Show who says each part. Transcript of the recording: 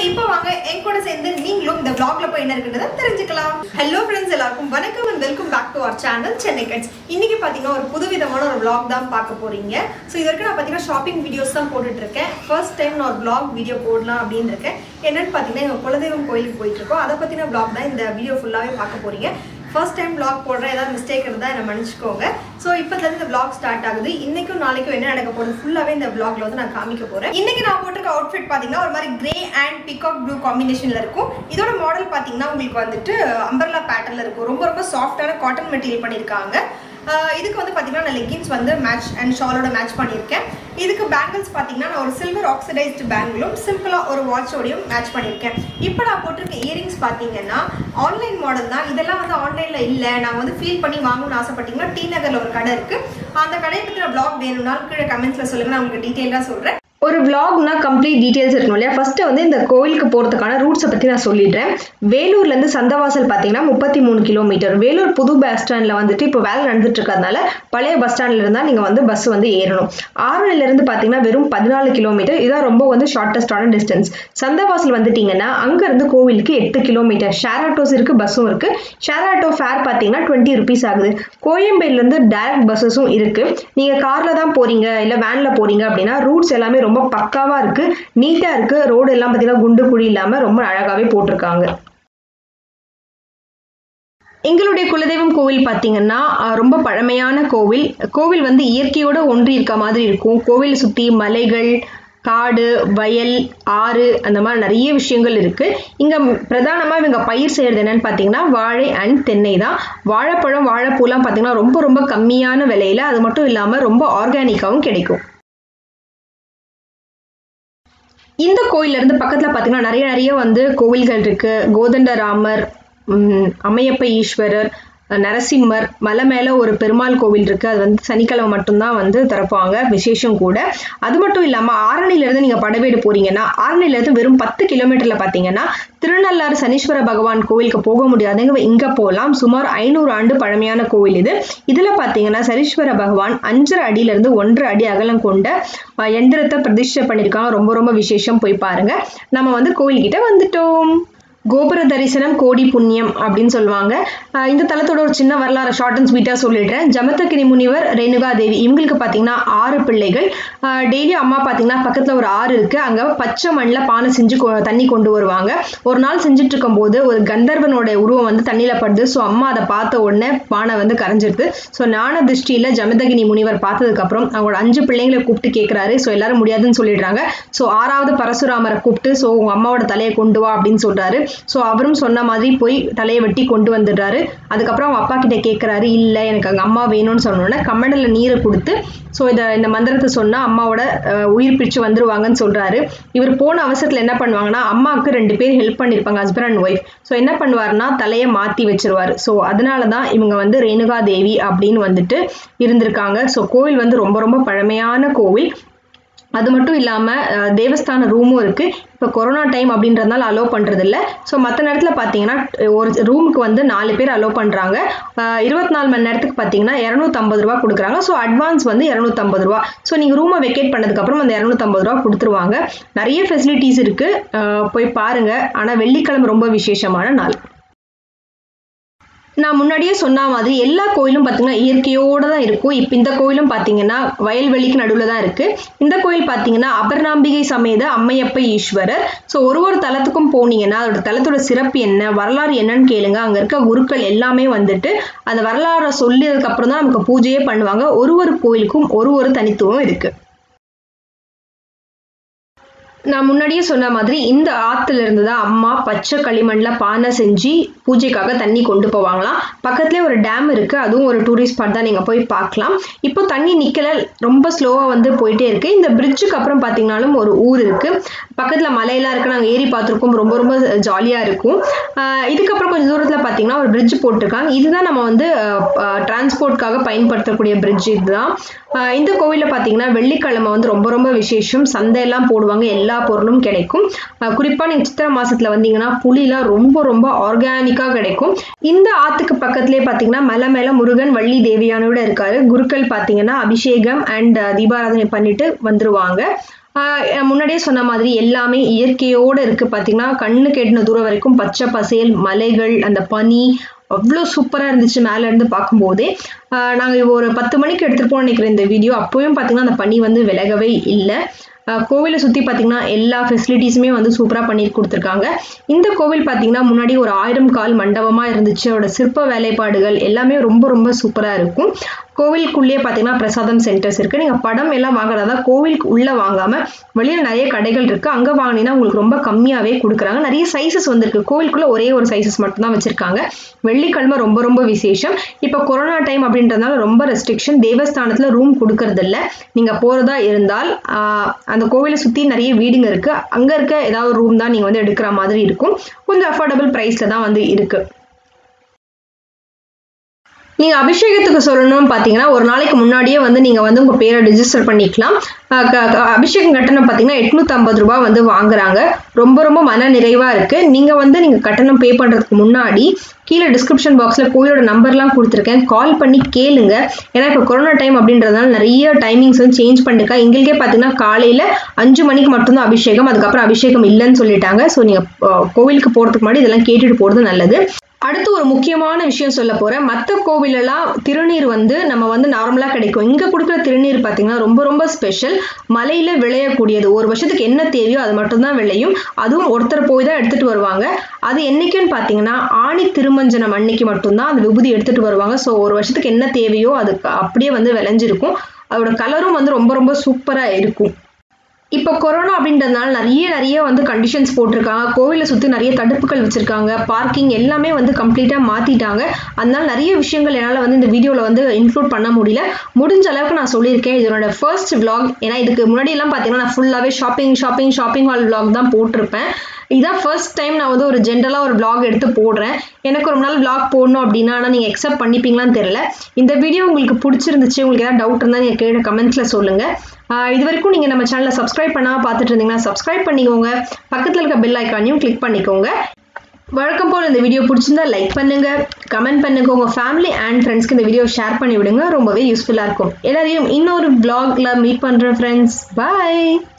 Speaker 1: இப்போ வாங்க என் கூட சேர்ந்து நீங்களும் இந்த vlogல போய் என்ன இருக்குன்றத தெரிஞ்சுக்கலாம் ஹலோ ஃப்ரெண்ட்ஸ் எல்லாருக்கும் வணக்கம் and welcome back to our channel Chennai cuts இன்னைக்கு பார்த்தீங்கன்னா ஒரு புதுவிதமான ஒரு vlog தான் பார்க்க போறீங்க ஸோ இது வரைக்கும் நான் பார்த்தீங்கன்னா ஷாப்பிங் வீடியோஸ் தான் போட்டுட்டு இருக்கேன் ஃபர்ஸ்ட் டைம் நான் ஒரு vlog வீடியோ போடலாம் அப்படின்னு இருக்கேன் என்னன்னு பார்த்தீங்கன்னா எங்கள் குலதெய்வம் கோயிலுக்கு போயிட்டு இருக்கோம் அதை பற்றின vlog தான் இந்த வீடியோ ஃபுல்லாகவே பார்க்க போறீங்க ஃபர்ஸ்ட் டைம் vlog போடுறேன் ஏதாவது மிஸ்டேக் இருந்தால் என்ன மன்னிச்சுக்கோங்க ஸோ இப்போதுலேருந்து இந்த vlog ஸ்டார்ட் ஆகுது இன்னைக்கும் நாளைக்கும் என்ன நடக்க போகுது ஃபுல்லாகவே இந்த vlogல வந்து நான் காமிக்க போகிறேன் இன்னைக்கு நான் போட்டிருக்க அவுட்ஃபிட் பார்த்தீங்கன்னா ஒரு மாதிரி கிரே அண்ட் பிகாக் ப்ளூ காம்பினேஷனில் இருக்கும் இதோட மாடல் பார்த்தீங்கன்னா உங்களுக்கு வந்துட்டு அம்பர்லா பேட்டர்ல இருக்கும் ரொம்ப ரொம்ப சாஃப்டான காட்டன் மெட்டீரியல் பண்ணியிருக்காங்க ஆஹ் இதுக்கு வந்து பார்த்தீங்கன்னா நான் லெகின்ஸ் வந்து மேட்ச் அண்ட் ஷாலோட மேட்ச் பண்ணியிருக்கேன் இதுக்கு பேங்கிள்ஸ் பார்த்தீங்கன்னா நான் ஒரு சில்வர் ஆக்சிடைஸ்டு பேங்கிளும் சிம்பிளாக ஒரு வாட்சோடையும் மேட்ச் பண்ணியிருக்கேன் இப்போ நான் போட்டிருக்க இயரிங்ஸ் பார்த்தீங்கன்னா ஆன்லைன் மாடல் தான் இதெல்லாம் வந்து ஆன்லைனில் இல்லை நான் வந்து ஃபீல் பண்ணி வாங்கணும்னு ஆசைப்பட்டீங்கன்னா டி நகரில் ஒரு கடை இருக்குது அந்த கடையை பற்றின ப்ளாக் வேணும்னாலும் கீழே கமெண்ட்ஸில் சொல்லுங்கள் நான் உங்களுக்கு டீட்டெயிலாக சொல்கிறேன்
Speaker 2: ஒரு vlogனா கம்ப்ளீட் டீட்டெயில்ஸ் இருக்கணும் இல்லையா ஃபர்ஸ்ட் வந்து இந்த கோயிலுக்கு போகிறதுக்கான ரூட்ஸை பற்றி நான் சொல்லிடுறேன் வேலூர்லேருந்து சந்தவாசல் பார்த்தீங்கன்னா முப்பத்தி மூணு கிலோமீட்டர் வேலூர் புது பஸ் ஸ்டாண்டில் வந்துட்டு இப்போ வேலை நடந்துட்டு இருக்கிறதுனால பழைய பஸ் ஸ்டாண்ட்ல இருந்தால் நீங்கள் வந்து பஸ் வந்து ஏறணும் ஆரணிலேருந்து பார்த்தீங்கன்னா வெறும் பதினாலு கிலோமீட்டர் இதான் ரொம்ப வந்து ஷார்ட்டஸ்டான டிஸ்டன்ஸ் சந்தவாசல் வந்துட்டீங்கன்னா அங்கேருந்து கோவிலுக்கு எட்டு கிலோமீட்டர் ஷேர் ஆட்டோஸ் இருக்குது பஸ்ஸும் இருக்குது ஷேர் ஆட்டோ ஃபேர் பார்த்தீங்கன்னா டுவெண்ட்டி ருபீஸ் ஆகுது கோயம்பேடுலேருந்து டைரக்ட் பஸ்ஸஸும் இருக்குது நீங்கள் காரில் தான் போகிறீங்க இல்லை வேனில் போகிறீங்க அப்படின்னா ரூட்ஸ் எல்லாமே ரொம்ப பக்காவாக இருக்குது நீட்டாக இருக்குது ரோடு எல்லாம் பார்த்தீங்கன்னா குண்டு குழி இல்லாமல் ரொம்ப அழகாகவே போட்டிருக்காங்க எங்களுடைய குலதெய்வம் கோவில் பார்த்தீங்கன்னா அஹ், ரொம்ப பழமையான கோவில் கோவில் வந்து இயற்கையோட ஒன்றி இருக்க மாதிரி இருக்கும் கோவிலை சுற்றி மலைகள் காடு வயல் ஆறு அந்த மாதிரி நிறைய விஷயங்கள் இருக்கு இங்க பிரதானமா இவங்க பயிர் செய்யறது என்னன்னு பார்த்தீங்கன்னா வாழை அண்ட் தென்னை தான் வாழைப்பழம் வாழைப்பூலாம் பார்த்தீங்கன்னா ரொம்ப ரொம்ப கம்மியான விலையில அது மட்டும் இல்லாம ரொம்ப ஆர்கானிக்காவும் கிடைக்கும் இந்த கோயில்ல இருந்து பக்கத்துல பாத்தீங்கன்னா நிறைய நிறைய வந்து கோவில்கள் இருக்கு கோதண்டராமர் உம், அம்மையப்ப ஈஸ்வரர் நரசிம்மர் மலை மேல ஒரு பெருமாள் கோவில் இருக்கு அது வந்து சனிக்கிழமை மட்டும்தான் வந்து திறப்பாங்க விசேஷம் கூட அது மட்டும் இல்லாம ஆரணில இருந்து நீங்க படவேடு போறீங்கன்னா ஆரணில இருந்து வெறும் பத்து கிலோமீட்டர்ல பாத்தீங்கன்னா திருநள்ளாறு சனீஸ்வர பகவான் கோவிலுக்கு போக முடியாதுங்க இங்க போகலாம் சுமார் ஐநூறு ஆண்டு பழமையான கோவில் இது இதுல பாத்தீங்கன்னா சனீஸ்வர பகவான் அஞ்சரை அடியில இருந்து ஒன்றரை அடி அகலம் கொண்ட அஹ், எந்திரத்தை பிரதிஷ்டை பண்ணியிருக்காங்க ரொம்ப ரொம்ப விசேஷம் போய் பாருங்க நம்ம வந்து கோயில்கிட்ட வந்துட்டோம் கோபுர தரிசனம் கோடி புண்ணியம் அப்படின்னு சொல்லுவாங்க ஆஹ் இந்த தலத்தோட ஒரு சின்ன வரலாறு ஷார்ட் அண்ட் ஸ்வீட்டாக சொல்லிடுறேன் ஜமத்தகிரி முனிவர் ரேணுகா தேவி இவங்களுக்கு பார்த்தீங்கன்னா ஆறு பிள்ளைகள் டெய்லி அம்மா பார்த்தீங்கன்னா பக்கத்தில் ஒரு ஆறு இருக்கு அங்கே பச்சை மண்ணில் பானை செஞ்சு கொ- தண்ணி கொண்டு வருவாங்க ஒரு நாள் செஞ்சுட்டு இருக்கும்போது ஒரு கந்தர்வனோட உருவம் வந்து தண்ணியில் படுது ஸோ அம்மா அதை பார்த்த உடனே பானை வந்து கரைஞ்சிருது ஸோ ஞான திருஷ்டியில் ஜமதகினி முனிவர் பார்த்ததுக்கப்புறம் அவங்களோட அஞ்சு பிள்ளைங்களை கூப்பிட்டு கேட்குறாரு ஸோ எல்லாரும் முடியாதுன்னு சொல்லிடுறாங்க ஸோ ஆறாவது பரசுராமரை கூப்பிட்டு ஸோ உங்க அம்மாவோட தலையை கொண்டு வா அப்படின்னு சொல்றாரு ஸோ அவரும் சொன்ன மாதிரி போய் தலையை வெட்டி கொண்டு வந்துடுறாரு அதுக்கப்புறம் அவங்க அப்பா கிட்ட கேட்குறாரு இல்லை எனக்கு அங்கே அம்மா வேணும்னு சொன்னோன்னே கம்மடல்ல நீரை கொடுத்து ஸோ இதை இந்த மந்திரத்தை சொன்னா அம்மாவோட அஹ், உயிர் பிரிச்சு வந்துருவாங்கன்னு சொல்றாரு இவர் போன அவசரத்தில் என்ன பண்ணுவாங்கன்னா அம்மாவுக்கு ரெண்டு பேர் ஹெல்ப் பண்ணியிருப்பாங்க ஹஸ்பண்ட் அண்ட் ஒய்ஃப் ஸோ என்ன பண்ணுவாருன்னா தலையை மாற்றி வச்சிருவாரு ஸோ அதனால தான் இவங்க வந்து ரேணுகா தேவி அப்படின்னு வந்துட்டு இருந்திருக்காங்க ஸோ கோவில் வந்து ரொம்ப ரொம்ப பழமையான கோவில் அது மட்டும் இல்லாமல் தேவஸ்தான ரூமும் இருக்குது இப்போ கொரோனா டைம் அப்படின்றதுனால அலோவ் பண்ணுறது இல்லை ஸோ மற்ற நேரத்தில் பார்த்தீங்கன்னா ஒரு ரூமுக்கு வந்து நாலு பேர் அலோவ் பண்ணுறாங்க இருபத்தி நாலு மணி நேரத்துக்கு பார்த்தீங்கன்னா இரநூத்தம்பது ரூபா கொடுக்குறாங்க ஸோ அட்வான்ஸ் வந்து இரநூத்தம்பது ரூபா ஸோ நீங்கள் ரூமை வெக்கேட் பண்ணதுக்கப்புறம் அந்த இரநூத்தம்பது ரூபா கொடுத்துருவாங்க நிறைய ஃபெசிலிட்டிஸ் இருக்குது போய் பாருங்கள் ஆனால் வெள்ளிக்கிழமை ரொம்ப விசேஷமான நாள் நான் முன்னாடியே சொன்ன மாதிரி எல்லா கோயிலும் பார்த்தீங்கன்னா இயற்கையோடு தான் இருக்கும் இப்போ இந்த கோயிலும் பார்த்தீங்கன்னா வயல்வெளிக்கு நடுவில் தான் இருக்கு இந்த கோயில் பார்த்தீங்கன்னா அபர்ணாம்பிகை சமேத அம்மையப்ப ஈஸ்வரர் ஸோ ஒரு ஒரு தலத்துக்கும் போனீங்கன்னா அதோட தலத்தோட சிறப்பு என்ன வரலாறு என்னன்னு கேளுங்க அங்கே இருக்க குருக்கள் எல்லாமே வந்துட்டு அந்த வரலாறை சொல்லியதுக்கு அப்புறம் தான் நமக்கு பூஜையே பண்ணுவாங்க ஒரு ஒரு கோயிலுக்கும் ஒரு ஒரு தனித்துவம் இருக்கு நான் முன்னாடியே சொன்ன மாதிரி இந்த ஆத்துல இருந்து தான் அம்மா பச்சை களிமண்ணில் பானை செஞ்சு பூஜைக்காக தண்ணி கொண்டு போவாங்களாம் பக்கத்துலேயே ஒரு டேம் இருக்கு அதுவும் ஒரு டூரிஸ்ட் ஸ்பாட் தான் நீங்கள் போய் பார்க்கலாம் இப்போ தண்ணி நிக்கல ரொம்ப ஸ்லோவாக வந்து போயிட்டே இருக்கு இந்த பிரிட்ஜுக்கு அப்புறம் பார்த்தீங்கன்னாலும் ஒரு ஊர் இருக்கு பக்கத்தில் மலையெல்லாம் இருக்கு நாங்கள் ஏறி பார்த்துருக்கோம் ரொம்ப ரொம்ப ஜாலியாக இருக்கும் ஆஹ் இதுக்கப்புறம் கொஞ்சம் தூரத்தில் பார்த்தீங்கன்னா ஒரு பிரிட்ஜ் போட்டிருக்காங்க இதுதான் நம்ம வந்து டிரான்ஸ்போர்ட்காக பயன்படுத்தக்கூடிய பிரிட்ஜ் இதுதான் ஆஹ் இந்த கோவிலில் பார்த்தீங்கன்னா வெள்ளிக்கிழமை வந்து ரொம்ப ரொம்ப விசேஷம் சந்தையெல்லாம் போடுவாங்க எல்லா பொருளும் கிடைக்கும் ஆஹ் குறிப்பா நீங்க சித்திரை மாசத்துல வந்தீங்கன்னா புளிலாம் ரொம்ப ரொம்ப ஆர்கானிக்கா கிடைக்கும் இந்த ஆத்துக்கு பக்கத்துலேயே பார்த்தீங்கன்னா மலை மேல முருகன் வள்ளி தேவியானோட இருக்காரு குருக்கள் பார்த்தீங்கன்னா அபிஷேகம் அண்ட் தீபாராதனை பண்ணிட்டு வந்துருவாங்க ஆஹ் முன்னாடியே சொன்ன மாதிரி எல்லாமே இயற்கையோடு இருக்குது பார்த்தீங்கன்னா கண்ணு கெட்டின தூரம் வரைக்கும் பச்சை பசேல் மலைகள் அந்த பனி அவ்வளோ சூப்பராக இருந்துச்சு மேலே இருந்து பார்க்கும்போதே நாங்கள் ஒரு பத்து மணிக்கு எடுத்துகிட்டு போன நினைக்கிறேன் இந்த வீடியோ அப்போயும் பார்த்தீங்கன்னா அந்த பனி வந்து விலகவே இல்லை கோவிலை சுற்றி பார்த்தீங்கன்னா எல்லா ஃபெசிலிட்டிஸுமே வந்து சூப்பராக பண்ணி கொடுத்துருக்காங்க இந்த கோவில் பார்த்தீங்கன்னா முன்னாடி ஒரு ஆயிரம் கால் மண்டபமாக இருந்துச்சு அதோட சிற்ப வேலைப்பாடுகள் எல்லாமே ரொம்ப ரொம்ப சூப்பராக இருக்கும் கோவிலுக்குள்ளேயே பார்த்தீங்கன்னா பிரசாதம் சென்டர்ஸ் இருக்குது நீங்கள் படம் எல்லாம் வாங்குறதா கோவிலுக்கு உள்ளே வாங்காமல் வெளியில் நிறைய கடைகள் இருக்குது அங்கே வாங்கினீங்கன்னா உங்களுக்கு ரொம்ப கம்மியாகவே கொடுக்குறாங்க நிறைய சைஸஸ் வந்திருக்கு கோவிலுக்குள்ளே ஒரே ஒரு சைஸஸ் மட்டும்தான் வச்சுருக்காங்க வெள்ளிக்கிழமை ரொம்ப ரொம்ப விசேஷம் இப்போ கொரோனா டைம் அப்படின்றதுனால ரொம்ப ரெஸ்ட்ரிக்ஷன் தேவஸ்தானத்தில் ரூம் கொடுக்கறதில்ல நீங்கள் போகிறதா இருந்தால் அந்த கோவிலை சுற்றி நிறைய வீடுங்க இருக்குது அங்கே இருக்க ஏதாவது ரூம் தான் நீங்கள் வந்து எடுக்கிற மாதிரி இருக்கும் கொஞ்சம் அஃபோர்டபுள் ப்ரைஸில் தான் வந்து இருக்குது நீங்கள் அபிஷேகத்துக்கு சொல்லணும்னு பார்த்தீங்கன்னா ஒரு நாளைக்கு முன்னாடியே வந்து நீங்கள் வந்து உங்கள் பேரை ரிஜிஸ்டர் பண்ணிக்கலாம் அபிஷேகம் கட்டணம் பார்த்தீங்கன்னா எட்நூற்றம்பது ரூபா வந்து வாங்குறாங்க ரொம்ப ரொம்ப மன நிறைவாக இருக்குது நீங்கள் வந்து நீங்கள் கட்டணம் பே பண்ணுறதுக்கு முன்னாடி கீழே டிஸ்கிரிப்ஷன் பாக்ஸில் கோயிலோட நம்பர்லாம் கொடுத்துருக்கேன் கால் பண்ணி கேளுங்க ஏன்னா இப்போ கொரோனா டைம் அப்படின்றதுனால நிறைய டைமிங்ஸ் வந்து சேஞ்ச் பண்ணிருக்கா எங்களுக்கே பார்த்தீங்கன்னா காலையில் அஞ்சு மணிக்கு மட்டும்தான் அபிஷேகம் அதுக்கப்புறம் அபிஷேகம் இல்லைன்னு சொல்லிட்டாங்க ஸோ நீங்கள் கோவிலுக்கு போகிறதுக்கு முன்னாடி இதெல்லாம் கேட்டுட்டு போகிறது நல்லது அடுத்து ஒரு முக்கியமான விஷயம் சொல்ல போகிறேன் மற்ற கோவிலெல்லாம் திருநீர் வந்து நம்ம வந்து நார்மலாக கிடைக்கும் இங்கே கொடுக்குற திருநீர் பார்த்தீங்கன்னா ரொம்ப ரொம்ப ஸ்பெஷல் மலையில் விளையக்கூடியது ஒரு வருஷத்துக்கு என்ன தேவையோ அது மட்டும்தான் விளையும் அதுவும் ஒருத்தர் போய் தான் எடுத்துகிட்டு வருவாங்க அது என்னைக்குன்னு பார்த்தீங்கன்னா ஆணி திருமஞ்சனம் அன்னைக்கு மட்டும்தான் அந்த விபூதி எடுத்துகிட்டு வருவாங்க ஸோ ஒரு வருஷத்துக்கு என்ன தேவையோ அது அப்படியே வந்து விளைஞ்சிருக்கும் அதோட கலரும் வந்து ரொம்ப ரொம்ப சூப்பராக இருக்கும் இப்போ கொரோனா அப்படின்றதுனால நிறைய நிறைய வந்து கண்டிஷன்ஸ் போட்டிருக்காங்க கோவிலை சுற்றி நிறைய தடுப்புகள் வச்சுருக்காங்க பார்க்கிங் எல்லாமே வந்து கம்ப்ளீட்டாக மாற்றிட்டாங்க அதனால நிறைய விஷயங்கள் என்னால் வந்து இந்த வீடியோவில் வந்து இன்க்ளூட் பண்ண முடியல முடிஞ்ச அளவுக்கு நான் சொல்லியிருக்கேன் இதனோட ஃபர்ஸ்ட் விளாக் ஏன்னா இதுக்கு முன்னாடியெல்லாம் பார்த்தீங்கன்னா நான் ஃபுல்லாகவே shopping shopping shopping haul vlog தான் போட்டிருப்பேன் இதான் ஃபர்ஸ்ட் டைம் நான் வந்து ஒரு ஜென்ரலாக ஒரு விளாக் எடுத்து போடுறேன் எனக்கு ஒரு நாள் விளாக் போடணும் அப்படின்னா ஆனால் நீங்கள் அக்செப்ட் பண்ணிப்பீங்களான்னு தெரியல இந்த வீடியோ உங்களுக்கு பிடிச்சிருந்துச்சு உங்களுக்கு ஏதாவது டவுட் இருந்தால் நீங்கள் கீழே கமெண்ட்ஸில் சொல்லுங்கள் இது வரைக்கும் நீங்கள் நம்ம சேனலை சப்ஸ்கிரைப் பண்ணாமல் பார்த்துட்டு இருந்தீங்கன்னா சப்ஸ்கிரைப் பண்ணிக்கோங்க பக்கத்தில் இருக்க பெல் ஐக்கானையும் கிளிக் பண்ணிக்கோங்க வழக்கம் போல் இந்த வீடியோ பிடிச்சிருந்தா லைக் பண்ணுங்க கமெண்ட் பண்ணுங்க உங்கள் ஃபேமிலி அண்ட் ஃப்ரெண்ட்ஸ்க்கு இந்த வீடியோ ஷேர் பண்ணி விடுங்க ரொம்பவே யூஸ்ஃபுல்லாக இருக்கும் எல்லாரையும் இன்னொரு பிளாக்ல மீட் பண்ணுறேன் ஃப்ரெண்ட்ஸ் பாய்